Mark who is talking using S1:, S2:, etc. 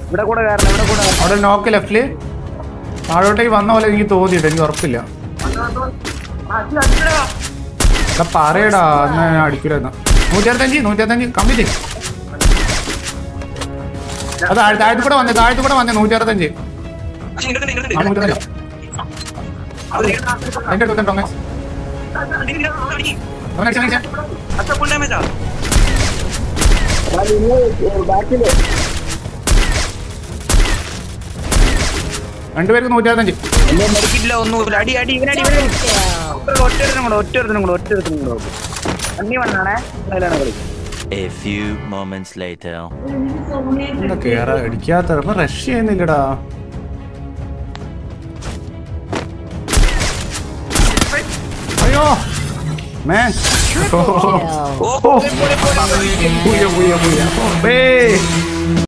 S1: ഇവിടെ കൂടെ കയറണം ഇവിടെ കൂടെ കയറണം.
S2: അവിടെ നോക്ക് ലെഫ്റ്റില് താഴോട്ടേക്ക് വന്ന പോലെ എനിക്ക് തോന്നിയിട്ട് എനിക്ക് ഉറപ്പില്ല എടാ പറയടാ എന്നാ ഞാൻ അടിക്കില്ലെന്ന് നൂറ്റിയറുപത്തഞ്ച് നൂറ്റിയറുപത്തഞ്ച് കംപ്ലീറ്റ് അത് താഴ്- താഴത്ത് കൂടെ വന്നേ താഴത്ത് കൂടെ വന്നേ നൂറ്റിയറുപത്തഞ്ച്
S3: പക്ഷെ ഇങ്ങോട്ട് ഇങ്ങോട്ട്
S2: ആ നൂറ്റിയറുപത്തഞ്ച് അതിന്റെ അടുത്തുണ്ടോ ടോമസ് ടോമസ് അടിച്ചേ, അടിച്ചേ.
S3: അത്ര ഫുൾ ഡാമേജാ
S1: ആ, നിങ്ങൾ ബാക്കില്
S2: രണ്ടുപേർക്ക് നൂറ്റിയറുപത്തഞ്ച്
S1: എന്നെ മരിക്കില്ല ഒന്നുമില്ല അടി അടി ഇവനടി ഇവനെ ഒറ്റ ഒരുത്തനും കൂടെ ഒറ്റ ഒരുത്തനും കൂടെ ഒറ്റ ഒരുത്തനും കൂടെ അണ്ണി വണ്ണാണേ അതിലാണ് കളി
S4: A few moments later.
S2: എന്താ കേറാ അടിക്കാത്ത അപ്പൊ റഷ് ചെയ്യുന്നില്ലടാ അയ്യോ മാൻ
S3: ഓ
S2: പുയ്യ പുയ്യ പുയ്യ ബേ